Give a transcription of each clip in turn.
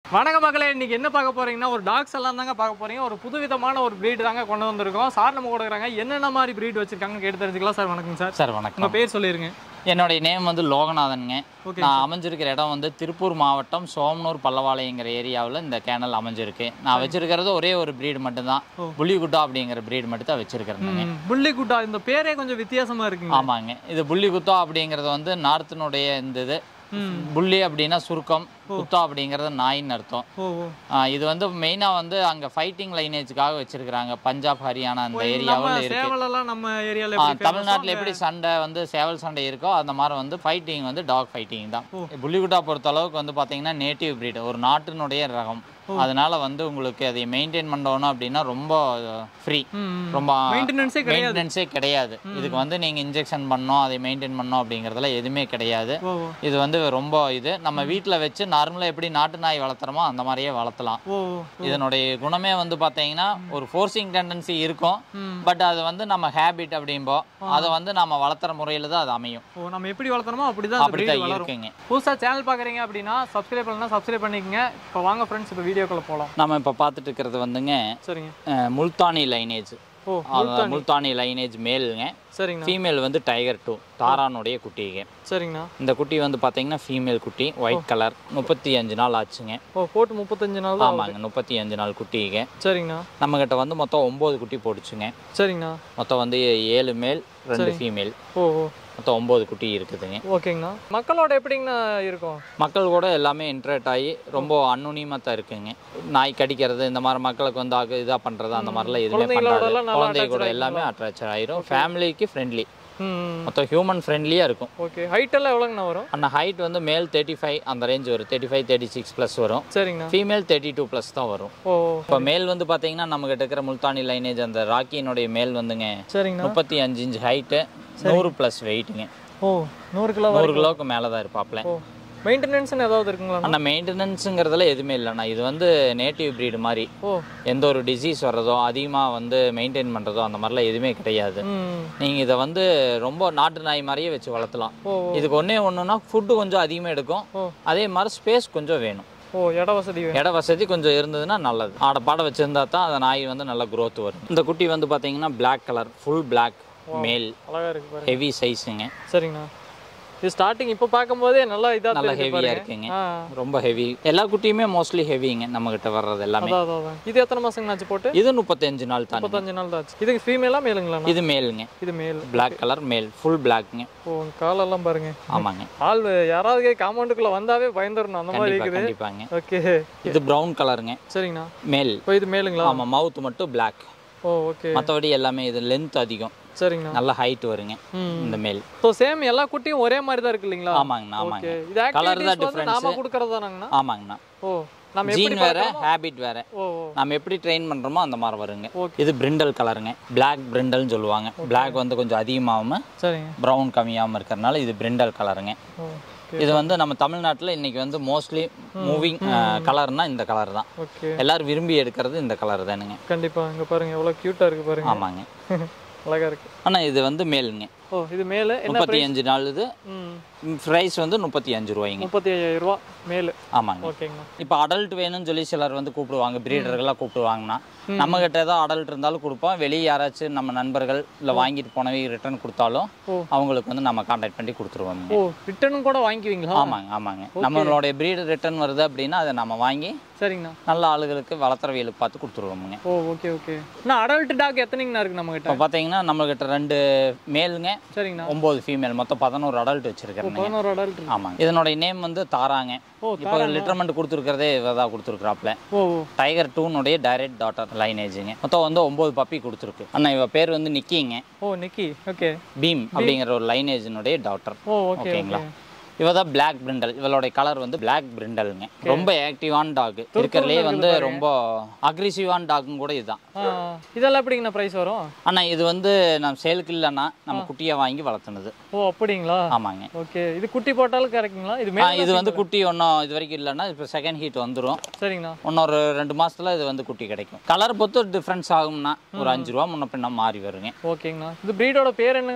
வணக்கம் மக்களே இன்னைக்கு என்ன பார்க்க போறீங்கன்னா ஒரு டாக்ஸ் எல்லாம் தாங்க பார்க்க போறீங்க ஒரு புதுவிதமான ஒரு breed தாங்க கொண்டு வந்திருக்கோம் சார் நம்ம கூட இருக்கிறாங்க என்னென்ன மாதிரி breed வச்சிருக்காங்கன்னு கேட்டு தெரிஞ்சுக்கலாம் சார் வணக்கம் சார் சார் உங்க வணக்கம் பேர் சொல்லிருங்க என்னுடைய நேம் வந்து லோகநாதனுங்க Okay, நான் அமைஞ்சிருக்கிற இடம் வந்து திருப்பூர் மாவட்டம் சோமனூர் பல்லவாளையங்கிற ஏரியாவில் இந்த கேனல் அமைஞ்சிருக்கு நான் வச்சிருக்கிறது ஒரே ஒரு breed மட்டும்தான் புள்ளிகுட்டா அப்படிங்கிற breed மட்டும் தான் வச்சிருக்கிறேங்க புள்ளி குட்டா இந்த பேரே கொஞ்சம் வித்தியாசமா இருக்குங்க ஆமாங்க இது புள்ளி குத்தா அப்படிங்கிறது வந்து நார்த்தினுடைய இந்த இது புள்ளி அப்படின்னா சுருக்கம் குத்தா அப்படிங்கிறது நாயின்னு அர்த்தம் ஓ ஓ ஆ, இது வந்து மெயினாக வந்து அங்கே ஃபைட்டிங் லைனேஜுக்காக வச்சிருக்கிறாங்க பஞ்சாப் ஹரியானா அந்த நம்ம ஏரியாவில் இருக்கு சேவலெல்லாம் நம்ம ஏரியால ஆ, எப்படி தமிழ்நாட்டுல எப்படி சண்டை வந்து சேவல் சண்டை இருக்கோ அந்த மாதிரி வந்து ஃபைட்டிங் வந்து டாக் ஃபைட்டிங் தான் புள்ளிகுட்டா பொறுத்த அளவுக்கு வந்து பாத்தீங்கன்னா நேட்டிவ் breed ஒரு நாட்டினுடைய ரகம் அதனால வந்து உங்களுக்கு அதை மெயின்டைன் பண்ணணும் அப்படின்னா ரொம்ப ஃப்ரீ ரொம்ப மெயின்டெனன்ஸே கிடையாது மெயின்டெனன்ஸே கிடையாது இதுக்கு வந்து நீங்க இன்ஜெக்ஷன் பண்ணணும் அதை மெயின்டைன் பண்ணணும் அப்படிங்கறதுல எதுவுமே கிடையாது ஓ ஓ இது வந்து ரொம்ப இது நம்ம வீட்ல வச்சு நார்மலா எப்படி நாட்டு நாய் வளர்த்துறோமோ அந்த மாதிரியே வளர்த்தலாம் ஓ இதனுடைய குணமே வந்து பாத்தீங்கன்னா ஒரு ஃபோர்சிங் டெண்டன்சி இருக்கும் ம். பட் அது வந்து நம்ம ஹேபிட் அப்படிம்போம் அதை வந்து நம்ம வளர்த்துற முறையில தான் அது அமையும் ஓ நம்ம எப்படி வளர்த்தணுமோ அப்படிதான் அந்த breed அப்படிதான் வளரும் இருக்குங்க புதுசா சேனல் பாக்குறீங்க அப்படின்னா சப்ஸ்கிரைப் பண்ணலாம் சப்ஸ்கிரைப் பண்ணிக்கங்க இப்போ வாங்க ஃப்ரெண்ட்ஸ் இப்போ வீடியோக்குள்ள போலாம் நம்ம இப்ப பார்த்துட்டு இருக்கிறது வந்துங்க சரிங்க அஹ், முல்தானி லைனேஜ் ஓ முல்தானி லைனேஜ் மேலுங்க சரிங்கண்ணா ஃபீமேல் வந்து டைகர் டூ தாரானுடைய குட்டிங்க சரிங்கண்ணா இந்த குட்டி வந்து பாத்தீங்கன்னா ஃபீமேல் குட்டி ஒயிட் கலர் முப்பத்தி அஞ்சு நாள் ஆச்சுங்க ஓ போட்டு முப்பத்தஞ்சு நாள் தான் ஆமாங்க முப்பத்தி அஞ்சு நாள் குட்டிங்க சரிங்கண்ணா நம்மகிட்ட வந்து மொத்தம் ஒம்பது குட்டி போட்டுச்சுங்க சரிங்கண்ணா மொத்தம் வந்து ஏழு மேல் ரெண்டு ஃபீமேல் ஓ ஓ மொத்தம் ஒம்பது குட்டி இருக்குதுங்க ஓகேங்கண்ணா மக்களோட எப்படிங்கண்ணா இருக்கும் மக்கள் கூட எல்லாமே இன்ட்ரேட் ஆகி ரொம்ப அன்னோனியமாக தான் இருக்குங்க நாய் கடிக்கிறது இந்த மாதிரி மக்களுக்கு வந்து ஆக இதாக பண்ணுறது அந்த மாதிரிலாம் எதுவுமே குழந்தைங்களோட பண்ணாது எல்லாம் நல்லா குழந்தை கூட attached எல்லாமே அட்ராக்ட் ஆயிரும் ஃபேமிலிக்கு ஃப்ரெண்ட்லி ம் மொத்தம் ஹியூமன் ஃப்ரெண்ட்லியாக இருக்கும் ஓகே ஹைட் எல்லாம் எவ்வளோங்கண்ணா வரும் அந்த ஹைட் வந்து மேல் தேர்ட்டி ஃபைவ் அந்த ரேஞ்ச் வரும் thirty five thirty six plus வரும் சரிங்கண்ணா ஃபீமேல் தேர்ட்டி டூ ப்ளஸ் தான் வரும் ஓ இப்போ மேல் வந்து பார்த்தீங்கன்னா நம்மகிட்ட இருக்கிற முல்தானி லைனேஜ் அந்த ராக்கியினுடைய மேல் வந்துங்க சரிங்கண்ணா முப்பத்தி அஞ்சு இன்ச் ஹைட்டு நூறு ப்ளஸ் வெயிட்டுங்க ஓ நூறு கிலோ நூறு கிலோவுக்கு மேலே தான் இருப்பாப்ல ஓ மெயின்டெனன்ஸ்னு ஏதாவது இருக்குங்களா ஆனால் மெயின்டெனன்ஸுங்கிறதுல எதுவுமே இல்லைண்ணா இது வந்து நேட்டிவ் breed மாதிரி ஓ எந்த ஒரு டிசீஸ் வர்றதோ அதிகமாக வந்து மெயின்டைன் பண்ணுறதோ அந்த மாதிரிலாம் எதுவுமே கிடையாது ம் நீங்கள் இதை வந்து ரொம்ப நாட்டு நாய் மாதிரியே வச்சு வளர்த்தலாம் ஓ இதுக்கு ஒன்றே ஒன்றுனா ஃபுட்டு கொஞ்சம் அதிகமாக எடுக்கும் ஓ. அதே மாதிரி ஸ்பேஸ் கொஞ்சம் வேணும் ஓ இட வசதி வேணும் இட வசதி கொஞ்சம் இருந்ததுன்னா நல்லது ஆட பாட வச்சுருந்தா தான் அந்த நாய் வந்து நல்ல growth வரும் இந்த குட்டி வந்து பார்த்தீங்கன்னா Black கலர் ஃபுல் Black மேல் அழகா இருக்கு பாருங்க ஹெவி சைஸுங்க சரிங்கண்ணா இது ஸ்டார்டிங் இப்போ பார்க்கும்போதே நல்லா இதா நல்ல தெரியுது ஹெவியாக பாருங்க இருக்குங்க ஆ ரொம்ப ஹெவி எல்லா குட்டியுமே மோஸ்ட்லி ஹெவிங்க நம்மகிட்ட வர்றது எல்லாமே அதான் அதான், அதான் இது எத்தனை மாசங்கண்ணா ஆச்சு போட்டு இது முப்பத்தஞ்சு நாள் தானே முப்பத்தஞ்சு நாள் தான் ஆச்சு இதுக்கு ஃபீமேலா மேலுங்களாண்ணா இது மேலுங்க இது மேல் Black கலர் மேல் ஃபுல் பிளாக்ங்க ஓ காலெல்லாம் பாருங்க ஆமாங்க ஆள் யாராவது காம்பவுண்டுக்குள்ள வந்தாவே பயந்துடணும் அந்த மாதிரி கண்டிப்பா இருக்குது கண்டிப்பாங்க ஓகே இது ப்ரௌன் கலருங்க சரிங்கண்ணா மேல் இப்போ இது மேலுங்களா ஆமா மவுத் மட்டும் Black ஓ ஓகே மற்றபடி எல்லாமே இது லென்த் அதிகம் சரிங்கண்ணா நல்ல ஹைட் வருங்க ம் இந்த மேல் ஸோ சேம் எல்லா குட்டியும் ஒரே மாதிரி தான் இருக்கு இல்லைங்களா ஆமாங்கண்ணா ஆமாங்க ஓகே இது Colour தான் ஆக்டிவிட்டிஸ் வந்து நாம difference. கொடுக்கறது தானங்கண்ணா ஆமாங்கண்ணா ஓ நம்ம எப்படி ஜீன் வேற பார்க்கறோமோ- ஹேபிட் வேற ஓ ஓ நம்ம எப்படி ட்ரெயின் பண்றோமோ அந்த மாதிரி வருங்க Okay. இது பிரிண்டல் கலருங்க Black பிரிண்டல்னு சொல்லுவாங்க Black வந்து கொஞ்சம் அதிகமாகாம சரிங்க ப்ரௌன் கம்மியாகாம இருக்கிறதுனால இது பிரிண்டல் கலருங்க ஓ இது வந்து நம்ம தமிழ்நாட்டுல இன்னைக்கு வந்து மோஸ்ட்லி மூவிங் கலர்னா இந்த கலர் தான் ஓகே எல்லாரும் விரும்பி எடுக்கிறது இந்த கலர் தானுங்க கண்டிப்பா இங்க பாருங்க எவ்வளவு கியூட்டா இருக்கு பாருங்க ஆமாங்க அழகா இருக்கு ஆனா இது வந்து மேலுங்க ஓ இது மேல என்ன முப்பத்தி அஞ்சு நாள் இது ம் ப்ரைஸ் வந்து முப்பத்தி அஞ்சு ரூபாய்ங்க முப்பத்தி ஐயாயிரம் ரூபா மேலு ஆமாங்க ஓகேங்கண்ணா இப்போ அடல்ட் வேணும்னு சொல்லி சிலர் வந்து கூப்பிடுவாங்க பிரீடர்கள்லாம் கூப்பிடுவாங்கன்னா நம்ம கிட்ட ஏதாவது அடல்ட் இருந்தாலும் கொடுப்போம் வெளியே யாராச்சும் நம்ம நண்பர்கள் இல்லை வாங்கிட்டு போனவே ரிட்டர்ன் கொடுத்தாலும் ஓ. அவங்களுக்கு வந்து நம்ம கான்டாக்ட் பண்ணி கொடுத்துருவோங்க ஓ ரிட்டர்னும் கூட வாங்கிக்குவீங்களா ஆமாங்க ஆமாங்க நம்மளுடைய பிரீடு ரிட்டர்ன் வருது அப்படின்னா அதை நம்ம வாங்கி சரிங்கண்ணா நல்ல ஆளுகளுக்கு வளர்த்துறவியலுக்கு பார்த்து கொடுத்துருவோமுங்க ஓ ஓகே ஓகே அண்ணா அடல்ட் டாக் எத்தனைங்கண்ணா இருக்கு நம்ம இப்போ கிட்ட பார்த்தீங்கன்னா நம்மகிட்ட ரெண்டு மேலுங்க சரிங்கண்ணா ஒம்பது ஃபீமேல் மொத்தம் பதினோரு அடல்ட் வச்சிருக்கிறேங்க பதினோரு அடல்ட் இருக்கு ஆமாங்க இதனுடைய நேம் வந்து தாராங்க ஓ இப்போ லிட்டர்மெண்ட் கொடுத்துருக்கிறதே இவதான் கொடுத்துருக்குறாப்ல ஓ ஓ டைகர் டூனுடைய டைரக்ட் டாட்டர் லைனேஜுங்க மொத்தம் வந்து ஒம்பது பப்பி கொடுத்துருக்கு அண்ணா இவ பேர் வந்து நிக்கிங்க ஓ நிக்கி ஓகே பீம் அப்படிங்கிற ஒரு லைனேஜினுடைய டாட்டர் ஓ ஓகே ஓகேங்களா இவ தான் பிளாக் பிரிண்டல் இவளுடைய கலர் வந்து பிளாக் பிரிண்டலுங்க ரொம்ப ஆக்டிவான டாக் இருக்கிறதுலே வந்து ரொம்ப அக்ரிசிவான டாக்கும் கூட இதுதான் ஆ இதெல்லாம் எப்படிங்கண்ணா ப்ரைஸ் வரும் அண்ணா இது வந்து நம்ம சேலுக்கு இல்லைன்னா நம்ம குட்டியை வாங்கி வளர்த்துனது ஓ அப்படிங்களா ஆமாங்க ஓகே இது குட்டி போட்டாலும் கிடைக்குங்களா இது ஆ, மேல இது வந்து குட்டி ஒன்றும் இது வரைக்கும் இல்லைன்னா இப்போ செகண்ட் ஹீட் வந்துடும் சரிங்கண்ணா இன்னொரு ரெண்டு மாசத்துல இது வந்து குட்டி கிடைக்கும் கலர் பொறுத்து டிஃப்ரென்ஸ் ஆகும்னா ஒரு அஞ்சு ரூபா முன்ன பின்ன மாறி வருங்க ஓகேங்கண்ணா இது ப்ரீடோட பேர் என்னங்கண்ணா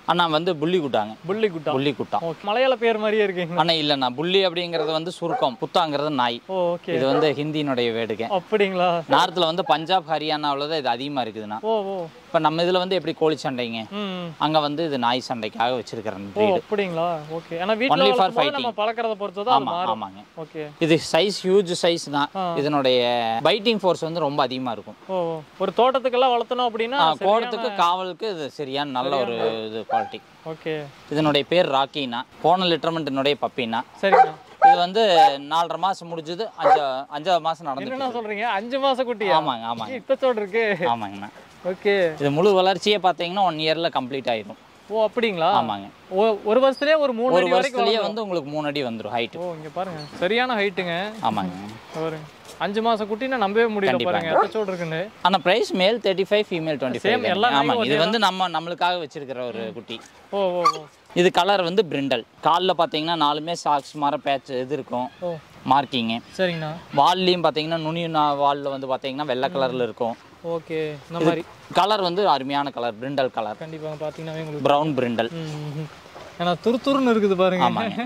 அண்ணா வந்து புள்ளி குட்டாங்க புள்ளி குட்டா புள்ளி குட்டா ஓகே மலையாள பேர் மாதிரியே இருக்கீங்க அண்ணா இல்லைண்ணா புள்ளி அப்படிங்கிறது வந்து சுருக்கம் குத்தாங்கிறது நாய் ஓ ஓகே இது வந்து ஹிந்தியினுடைய வேடுங்க அப்படிங்களா நார்த்தில் வந்து பஞ்சாப் ஹரியானாவில் தான் இது அதிகமாக இருக்குதுண்ணா ஓ ஓ இப்போ நம்ம இதில் வந்து எப்படி கோழி சண்டைங்க ம் ம். அங்கே வந்து இது நாய் சண்டைக்காக வச்சிருக்கிறேன் ஓ breed. அப்படிங்களா ஓகே ஆனா வீட்ல Only for வளர்க்கும் போது fighting. நம்ம பழக்கறத பொறுத்து தான் அது ஆமாம் மாறும் ஆமாங்க ஓகே இது சைஸ் ஹியூஜ் சைஸ் தான் ஆ. இதனுடைய பைட்டிங் ஃபோர்ஸ் வந்து ரொம்ப அதிகமாக இருக்கும் ஓ ஓ. ஒரு தோட்டத்துக்கெல்லாம் வளர்த்தணும் அப்படின்னா ஆ, கோடத்துக்கு காவலுக்கு இது சரியான நல்ல ஒரு இது குவாலிட்டி ஓகே இதனுடைய பேர் ராக்கினா போன லிட்டர்மெண்ட்டினுடைய பப்பினா சரிங்கண்ணா இது வந்து நாலரை மாதம் முடிஞ்சது அஞ்சா அஞ்சாவது மாதம் நடந்துட்டு என்னண்ணா சொல்றீங்க அஞ்சு மாசம் குட்டியா ஆமாங்க ஆமாங்க இத்தச்சோடு இருக்கு ஆமாங்கண்ணா ஓகே இது முழு வளர்ச்சியே பார்த்தீங்கன்னா ஒன் இயரில் கம்ப்ளீட் ஆயிடும் ஓ அப்படிங்களா ஆமாங்க ஓ- ஒரு வருஷத்துலயே ஒரு மூணு ஒரு அடி வரைக்கும் வருஷத்துலயே வந்து உங்களுக்கு மூணு அடி வந்துடும் ஹைட்டு ஓ இங்க பாருங்க சரியான ஹைட்டுங்க ஆமாங்க பாருங்க அஞ்சு மாசம் குட்டினா நம்பவே முடியல பாருங்க எத்தச்சோடு இருக்குன்னு ஆனால் ப்ரைஸ் மேல் thirty five female twenty five எல்லா ஆமாங்க இது வந்து நம்ம நம்மளுக்காக வச்சிருக்கிற ஒரு குட்டி ஓ ஓ ஓ இது கலர் வந்து பிரிண்டல் காலில் பார்த்தீங்கன்னா நாலுமே சாக்ஸ் மாதிரி பேட்ச் இது இருக்கும் ஓ மார்க்கிங்கு சரிங்கண்ணா வால்லையும் பார்த்தீங்கன்னா நுனி வாலில் வந்து பார்த்தீங்கன்னா வெள்ளை கலரில் இருக்கும் ஓகே இந்த மாதிரி கலர் வந்து அருமையான கலர் பிரிண்டல் கலர் கண்டிப்பாக பார்த்தீங்கன்னா உங்களுக்கு ப்ரௌன் பிரிண்டல் ம், ம், ம். ஏன்னா துரு துருன்னு இருக்குது பாருங்க ஆமாங்க.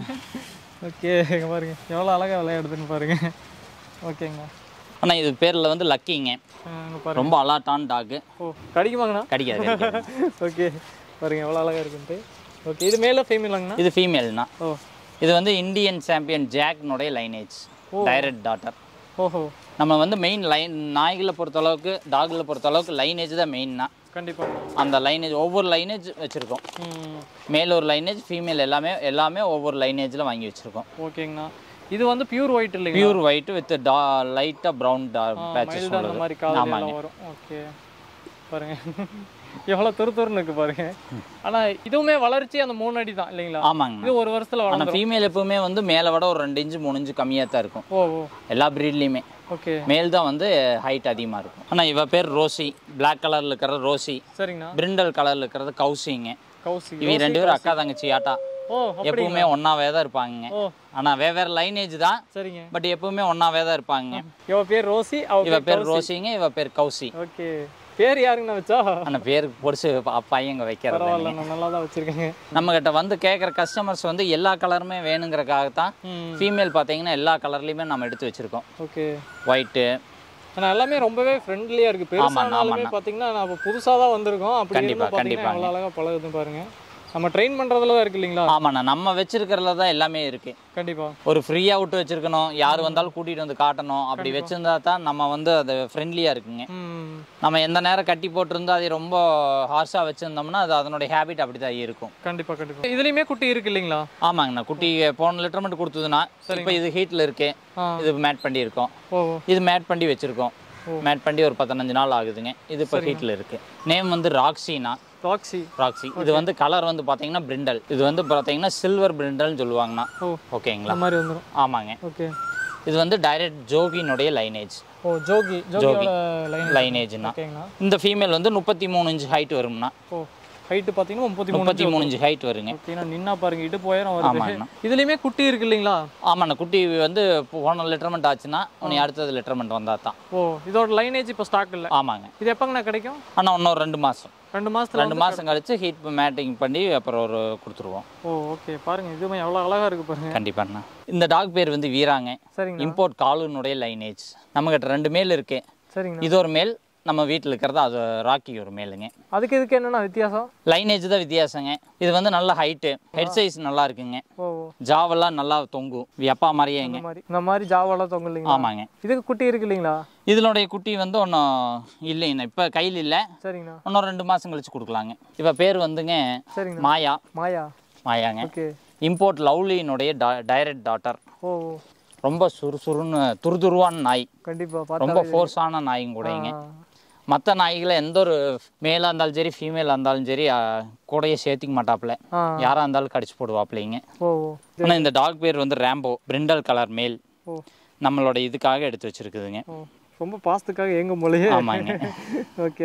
ஓகே இங்க பாருங்க எவ்வளோ அழகா விளையாடுதுன்னு பாருங்க ஓகேங்கண்ணா ஆனால் இது பேரில் வந்து லக்கிங்க ஆ, இங்க பாருங்க ரொம்ப அலாட்டான டாகு ஓ கடிக்குமாங்கண்ணா கடிக்காது கடிக்காது. ஓகே பாருங்க எவ்வளோ அழகா இருக்குன்ட்டு ஓகே இது மேலே ஃபீமேலாங்கண்ணா இது ஃபீமேல்னா ஓ இது வந்து இந்தியன் சாம்பியன் ஜாக்னுடைய லைனேஜ் டைரக்ட் டாட்டர் ஓஹோ நம்ம வந்து மெயின் லைன் நாய்களை பொறுத்தளவுக்கு டாகில் பொறுத்தளவுக்கு லைனேஜ் தான் மெயின்னா கண்டிப்பாக அந்த லைனேஜ் ஒவ்வொரு லைனேஜ் வச்சுருக்கோம் ம் மேல் ஒரு லைனேஜ் ஃபீமேல் எல்லாமே எல்லாமே ஒவ்வொரு லைனேஜில் வாங்கி வச்சுருக்கோம் ஓகேங்கண்ணா இது வந்து பியூர் ஒயிட் இல்லைங்க பியூர் ஒயிட் வித் டா லைட்டாக ப்ரௌன் டா பேச்சஸ் மைல்டு அந்த மாதிரி காலையில் வரும் ஓகே பாருங்க எவ்வளோ துரு துருன்னு இருக்கு பாருங்க ஆனா இதுவுமே வளர்ச்சி அந்த மூணு அடி தான் இல்லைங்களா ஆமாங்கண்ணா இது ஒரு வருஷத்துல வளரும் ஆனால் ஃபீமேல் எப்பவுமே வந்து மேலே விட ஒரு ரெண்டு இன்ச்சு மூணு இன்ச்சு கம்மியாக தான் இருக்கும் ஓ ஓ எல்லா ப்ரீட்லேயுமே ஓகே மேல் தான் வந்து ஹைட் அதிகமாக இருக்கும் ஆனால் இவ பேர் ரோசி பிளாக் கலரில் இருக்கிற ரோசி சரிங்கண்ணா பிரிண்டல் கலரில் இருக்கிறது கௌசிங்க கௌசி இவங்க ரெண்டு பேரும் அக்கா தங்கச்சி ஆட்டா ஓ அப்படி எப்பவுமே ஒன்னாவே தான் இருப்பாங்க ஓ ஆனால் வெவ்வேறு லைனேஜ் தான் சரிங்க பட் எப்பவுமே ஒன்னாவே தான் இருப்பாங்க இவ பேர் ரோசி அவ இவ பேர் பேர் ரோசிங்க இவ பேர் கௌசி ஓகே பேர் யாருங்கண்ணா வச்சா ஆனால் பேர் பொடிச்சு பையங்க வைக்கிறது பரவாயில்ல நான் நல்லா தான் வச்சிருக்கேங்க நம்ம கிட்ட வந்து கேட்குற கஸ்டமர்ஸ் வந்து எல்லா கலருமே வேணுங்கிறக்காகத்தான் ம் ஃபீமேல் பார்த்தீங்கன்னா எல்லா கலர்லையுமே நம்ம எடுத்து வச்சிருக்கோம் ஓகே ஒயிட்டு ஆனா எல்லாமே ரொம்பவே ஃப்ரெண்ட்லியா இருக்கு பெருசானாலுமே பாத்தீங்கன்னா நம்ம புதுசா தான் வந்திருக்கோம் அப்படி கண்டிப்பா, இருந்து பாத்தீங்கன்னா கண்டிப்பாங்க. எவ்வளவு அழகா பழகுதுன்னு பாருங்க நம்ம ட்ரெயின் பண்றதுல தான் இருக்கு இல்லைங்களா ஆமாண்ணா நம்ம வச்சிருக்கிறதுல தான் எல்லாமே இருக்கு கண்டிப்பா ஒரு ஃப்ரீயாக விட்டு வச்சிருக்கணும் யார் வந்தாலும் கூட்டிகிட்டு வந்து காட்டணும் அப்படி வச்சிருந்தா தான் நம்ம வந்து அது ஃப்ரெண்ட்லியாக இருக்குங்க ம் நம்ம எந்த நேரம் கட்டி போட்டிருந்தா அது ரொம்ப ஹார்ஷாக வச்சிருந்தோம்னா அது அதனுடைய ஹேபிட் அப்படி தான் இருக்கும் கண்டிப்பா கண்டிப்பா இதுலயுமே குட்டி இருக்கு இல்லைங்களா ஆமாங்கண்ணா குட்டி போன லிட்டர் மட்டும் கொடுத்ததுன்னா இப்போ இது ஹீட்டில் இருக்கு ஆ. இது மேட் பண்ணி இருக்கோம் ஓ இது மேட் பண்ணி வச்சிருக்கோம் மேட் பண்ணி ஒரு பதினஞ்சு நாள் ஆகுதுங்க இது இப்போ ஹீட்டில் இருக்கு நேம் வந்து ராக்ஸினா ராக்ஸி ராக்ஸி இது வந்து கலர் வந்து பார்த்தீங்கன்னா பிரிண்டல் இது வந்து பார்த்தீங்கன்னா சில்வர் பிரிண்டல்னு சொல்லுவாங்கண்ணா ஓ ஓகேங்களா இந்த மாதிரி வந்துரும் ஆமாங்க ஓகே இது வந்து டைரக்ட் ஜோகினுடைய லைனேஜ் ஓ ஜோகி ஜோகியோட லைன் லைனேஜ்னா ஓகேங்கண்ணா இந்த ஃபீமேல் வந்து முப்பத்தி மூணு இன்ச் ஹைட் வரும்னா ஓ ஹைட்டு பார்த்தீங்கன்னா முப்பத்தி மூணு முப்பத்தி மூணு இன்ச் ஹைட் வருங்க ஓகேண்ணா நின்னா பாருங்க இடு போயிரம் வருது ஆமாங்கண்ணா. இதுலயுமே குட்டி இருக்கு இல்லைங்களா ஆமாண்ணா குட்டி வந்து போன லிட்டர்மெண்ட் ஆச்சுன்னா உனி அடுத்தது லிட்டர்மெண்ட் வந்தால் தான் ஓ இதோட லைனேஜ் இப்போ ஸ்டாக் இல்லை ஆமாங்க இது எப்பங்கண்ணா கிடைக்கும் ஆனால் இன்னும் ரெண்டு மாதம் ரெண்டு மாசத்துல ரெண்டு மாதம் கழிச்சு ஹீட் மேட்டிங் பண்ணி அப்புறம் ஒரு கொடுத்துருவோம் ஓ ஓகே பாருங்க இதுவுமே எவ்வளோ அழகா இருக்கு பாருங்க கண்டிப்பாண்ணா இந்த டாக் பேர் வந்து வீராங்க சரிங்கண்ணா இம்போர்ட் காலுனுடைய லைனேஜ் நம்மகிட்ட ரெண்டு மேல் இருக்கு சரிங்கண்ணா இது ஒரு மேல் நம்ம வீட்டில் இருக்கிறது அது ராக்கி ஒரு மேலுங்க அதுக்கு இதுக்கு என்னண்ணா வித்தியாசம் லைனேஜ் தான் வித்தியாசங்க இது வந்து நல்ல ஹைட்டு ஹெட் சைஸ் நல்லா இருக்குங்க ஓ ஓ, ஜாவெல்லாம் நல்லா தொங்கும் இது அப்பா மாதிரியேங்க இந்த மாதிரி இந்த மாதிரி ஜாவாலாம் தொங்க இல்லைங்களா ஆமாங்க இதுக்கு குட்டி இருக்கு இல்லைங்களா இதனுடைய குட்டி வந்து ஒன்றும் இல்லைங்கண்ணா இப்போ கையில் இல்லை சரிங்கண்ணா இன்னும் ரெண்டு மாதம் கழிச்சு கொடுக்கலாங்க இப்போ பேர் வந்துங்க சரிங்கண்ணா மாயா மாயா மாயாங்க ஓகே இம்போர்ட் லவ்லியினுடைய டைரக்ட் டாட்டர் ஓ ஓ, ரொம்ப சுறுசுறுன்னு துருதுருவான நாய் கண்டிப்பா ரொம்ப பார்த்தா ஃபோர்ஸான நாயும் கூடங்க ஆ, மற்ற நாய்களை எந்த ஒரு மேலாக இருந்தாலும் சரி ஃபீமேலாக இருந்தாலும் சரி ஆ, கூடயே சேர்த்திக்க மாட்டாப்புல ஆ யாராக இருந்தாலும் கடிச்சு போடுவாப்புலைங்க ஓ ஓ ஆனால் இந்த டாக் பேர் வந்து ரேம்போ பிரிண்டல் கலர் மேல் ஓ நம்மளோட இதுக்காக எடுத்து வச்சிருக்குதுங்க ஓ ரொம்ப பாசத்துக்காக எங்க மொழியே ஆமாங்க ஓகே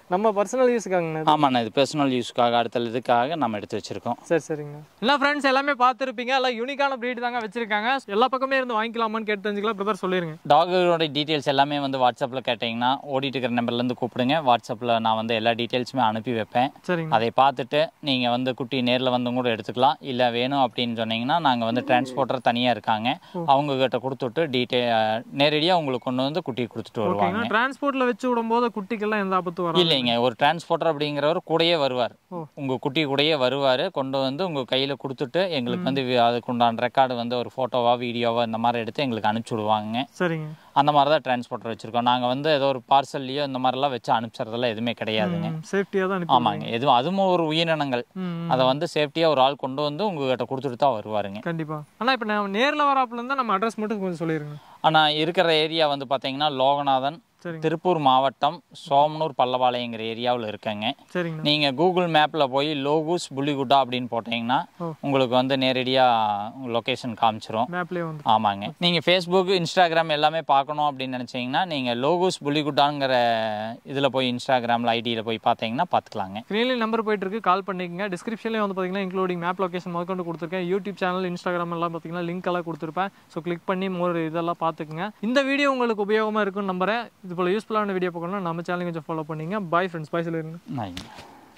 நம்ம பர்சனல் யூஸுக்காங்கண்ணா இது. ஆமாண்ணா இது பர்சனல் யூஸ்க்காக அடுத்த இதுக்காக நம்ம எடுத்து வச்சிருக்கோம் சரி சரிங்க எல்லாம் ஃப்ரெண்ட்ஸ் எல்லாமே பார்த்துருப்பீங்க எல்லாம் யூனிக்கான breed தாங்க வச்சிருக்காங்க எல்லா பக்கமே இருந்து வாங்கிக்கலாமான்னு கேட்டு தெரிஞ்சுக்கலாம் பிரதர் சொல்லிருங்க டாகோட டீட்டெயில்ஸ் எல்லாமே வந்து வாட்ஸ்அப்பில் கேட்டிங்கன்னா ஓடிட்டு இருக்கிற நம்பர்லேருந்து கூப்பிடுங்க வாட்ஸ்அப்பில் நான் வந்து எல்லா டீட்டெயில்ஸுமே அனுப்பி வைப்பேன் சரிங்க அதை பார்த்துட்டு நீங்கள் வந்து குட்டி நேரில் வந்து கூட எடுத்துக்கலாம் இல்லை வேணும் அப்படின்னு சொன்னீங்கன்னா நாங்கள் வந்து டிரான்ஸ்போர்ட்டர் தனியாக இருக்காங்க அவங்க கிட்ட கொடுத்துட்டு டீட்டெயில் நேரடியாக உங்களுக்கு கொண்டு வந்து குட்டி கொடுத்துட்டு வருவாங்க ஓகேங்க டிரான்ஸ்போர்ட்ல வச்சு விடும்போது குட்டிக்கெல்லாம் எந்த ஆபத்து வராது இல்லைங்க ஒரு டிரான்ஸ்போர்ட்டர் அப்படிங்கிறவர் கூடயே வருவார் ஓ. உங்கள் குட்டி கூடயே வருவார் கொண்டு வந்து உங்கள் கையில் கொடுத்துட்டு எங்களுக்கு வந்து வி- அதுக்கு உண்டான ரெக்கார்டு வந்து ஒரு ஃபோட்டோவா வீடியோவா இந்த மாதிரி எடுத்து எங்களுக்கு அனுப்பிச்சி விடுவாங்க சரிங்க அந்த மாதிரி தான் டிரான்ஸ்போர்ட்டர் வச்சுருக்கோம் நாங்கள் வந்து ஏதோ ஒரு பார்சல்லையோ இந்த மாதிரிலாம் வச்சு அனுப்பிச்சறதெல்லாம் எதுவுமே கிடையாதுங்க சேஃப்டியாக தான் அனுப்பி ஆமாங்க எதுவும் அதுவும் ஒரு உயிரினங்கள் ம் அதை வந்து சேஃப்டியாக ஒரு ஆள் கொண்டு வந்து உங்ககிட்ட கொடுத்துட்டு தான் வருவாருங்க கண்டிப்பா ஆனா இப்போ நான் நேர்ல வராப்புல இருந்தா நம்ம அட்ரஸ் மட்டும் கொஞ்சம் சொல்லிருங்க ஆனால் இருக்கிற ஏரியா வந்து பார்த்தீங்கன்னா லோகநாதன் சரிங்க திருப்பூர் மாவட்டம் சோமனூர் பல்லவாளையங்கிற ஏரியாவில் இருக்கேங்க சரிங்கண்ணா நீங்கள் கூகுள் மேப்பில் போய் லோகூஸ் புள்ளிகுட்டா அப்படின்னு போட்டிங்கன்னா ஓ. உங்களுக்கு வந்து நேரடியாக லொக்கேஷன் காமிச்சிரும் மேப்லயே வந்து ஆமாங்க நீங்கள் ஃபேஸ்புக் இன்ஸ்டாகிராம் எல்லாமே பார்க்கணும் அப்படின்னு நினச்சிங்கன்னா நீங்கள் லோகூஸ் புள்ளிகுட்டாங்கிற இதில் போய் இன்ஸ்டாகிராமில் ஐடியில் போய் பார்த்தீங்கன்னா பார்த்துக்கலாங்க ஸ்க்ரீன்லேயும் நம்பர் போயிட்டு இருக்கு கால் பண்ணிக்கங்க டிஸ்கிரிப்ஷன்லேயும் வந்து பார்த்தீங்கன்னா இன்க்ளூடிங் மேப் லொகேஷன் முதற்கொண்டு கொடுத்துருக்கேன் யூடியூப் சேனல் இன்ஸ்டாகிராம் எல்லாம் பார்த்தீங்கன்னா லிங்க் எல்லாம் கொடுத்துருப்பேன் ஸோ கிளிக் பண்ணி மோர் இதெல்லாம் பார்த்துக்குங்க இந்த வீடியோ உங்களுக்கு உபயோகமாக இருக்கும்னு நம்புறேன் இது போல் யூஸ்ஃபுல்லான வீடியோ பார்க்கணும்னா நம்ம சேனல் கொஞ்சம் ஃபாலோ பண்ணிங்க பாய் ஃப்ரெண்ட்ஸ் பாய் சொல்லிருங்க நான்